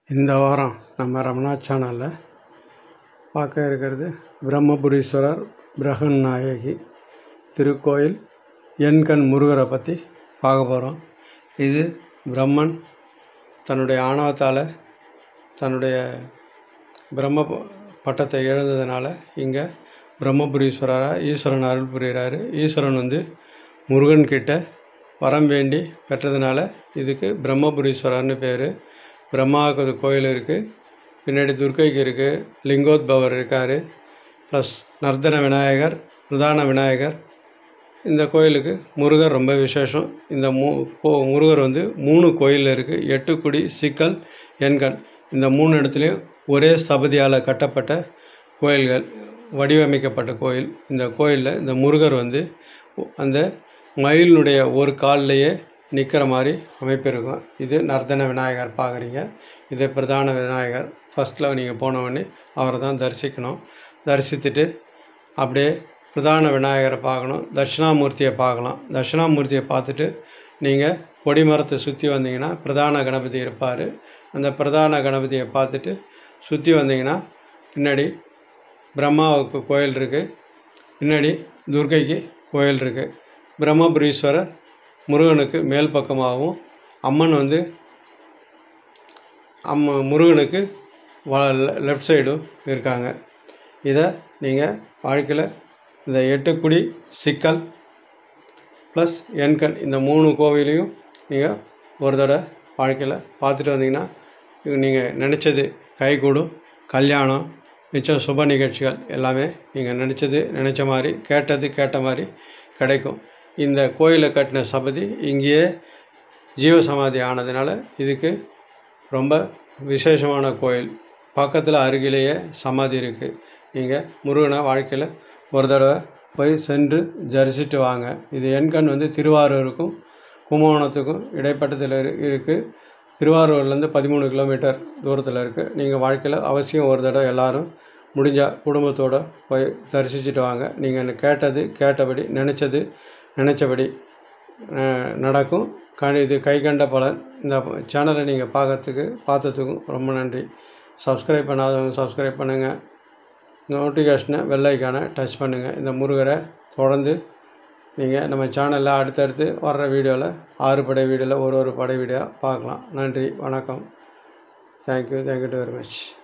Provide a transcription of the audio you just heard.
இந்த வாரம் நம்ம ரமணா சேனலில் பார்க்க இருக்கிறது பிரம்மபுரீஸ்வரர் பிரகன் நாயகி திருக்கோயில் எண்கண் முருகரை பற்றி பார்க்க போகிறோம் இது பிரம்மன் தன்னுடைய ஆணவத்தால் தன்னுடைய பிரம்ம ப- பட்டத்தை இழந்ததுனால இங்கே பிரம்மபுரீஸ்வரராக ஈஸ்வரன் அருள் புரிகிறாரு ஈஸ்வரன் வந்து முருகன் கிட்ட வரம் வேண்டி பெற்றதுனால இதுக்கு பிரம்மபுரீஸ்வரர்னு பேர் பிரம்மாவுக்கு ஒரு கோயில் இருக்குது பின்னாடி துர்க்கைக்கு இருக்குது லிங்கோத்பவர் இருக்கார் ப்ளஸ் நர்தன விநாயகர் பிரதான விநாயகர் இந்த கோயிலுக்கு முருகர் ரொம்ப விசேஷம் இந்த மூ கோ- முருகர் வந்து மூணு கோயில் இருக்குது எட்டுக்குடி சிக்கல் எண்கண் இந்த மூணு இடத்துலையும் ஒரே ஸ்தபதியால் கட்டப்பட்ட கோயில்கள் வடிவமைக்கப்பட்ட கோயில் இந்த கோயிலில் இந்த முருகர் வந்து அந்த மயிலினுடைய ஒரு கால்லையே நிற்கிற மாதிரி அமைப்பு இருக்கும் இது நர்தன விநாயகர் பார்க்குறீங்க இது பிரதான விநாயகர் ஃபஸ்ட்டில் நீங்கள் போன உடனே அவரை தான் தரிசிக்கணும் தரிசித்துட்டு அப்படியே பிரதான விநாயகரை பார்க்கணும் தட்சிணாமூர்த்தியை பார்க்கலாம் தட்சிணாமூர்த்தியை பார்த்துட்டு நீங்கள் கொடிமரத்தை சுற்றி வந்தீங்கன்னா பிரதான கணபதி இருப்பார் அந்த பிரதான கணபதியை பார்த்துட்டு சுற்றி வந்தீங்கன்னா பின்னாடி பிரம்மாவுக்கு கோயில் இருக்குது பின்னாடி துர்க்கைக்கு கோயில் இருக்குது பிரம்மபுரீஸ்வரர் முருகனுக்கு மேல் பக்கமாகவும் அம்மன் வந்து அம்ம முருகனுக்கு வ லெஃப்ட் சைடும் இருக்காங்க இதை நீங்கள் வாழ்க்கையில் இந்த எட்டுக்குடி சிக்கல் ப்ளஸ் எண்கண் இந்த மூணு கோவிலையும் நீங்கள் ஒரு தடவை வாழ்க்கையில் பார்த்துட்டு வந்தீங்கன்னா நீங்கள் நினச்சது கைகூடும் கல்யாணம் மிச்சம் சுப நிகழ்ச்சிகள் எல்லாமே நீங்கள் நினச்சது நினச்ச மாதிரி கேட்டது கேட்ட மாதிரி கிடைக்கும் இந்த கோயிலை கட்டின சபதி இங்கேயே ஜீவசமாதி ஆனதுனால இதுக்கு ரொம்ப விசேஷமான கோயில் பக்கத்தில் அருகிலேயே சமாதி இருக்குது நீங்கள் முருகனை வாழ்க்கையில் ஒரு தடவை போய் சென்று தரிசிட்டு வாங்க இது எண்கண் வந்து திருவாரூருக்கும் கும்பகோணத்துக்கும் இடைப்பட்டத்தில் இரு இருக்குது திருவாரூர்லேருந்து பதிமூணு கிலோமீட்டர் தூரத்தில் இருக்குது நீங்கள் வாழ்க்கையில் அவசியம் ஒரு தடவை எல்லாரும் முடிஞ்சால் குடும்பத்தோடு போய் தரிசிச்சுட்டு வாங்க நீங்கள் கேட்டது கேட்டபடி நினச்சது நினச்சபடி அஹ், நடக்கும் கண் இது கை கண்ட பலன் இந்த சேனலை நீங்கள் பார்க்கறதுக்கு பார்த்ததுக்கும் ரொம்ப நன்றி சப்ஸ்கிரைப் பண்ணாதவங்க சப்ஸ்கிரைப் பண்ணுங்கள் நோட்டிஃபிகேஷனை வெள்ளைக்கான டச் பண்ணுங்கள் இந்த முருகரை தொடர்ந்து நீங்கள் நம்ம சேனலில் அடுத்தடுத்து வர்ற வீடியோவில் ஆறு படை வீடியோவில் ஒரு ஒரு படை வீடியோ பார்க்கலாம் நன்றி வணக்கம் தேங்க்யூ தேங்க்யூ வெரி மச்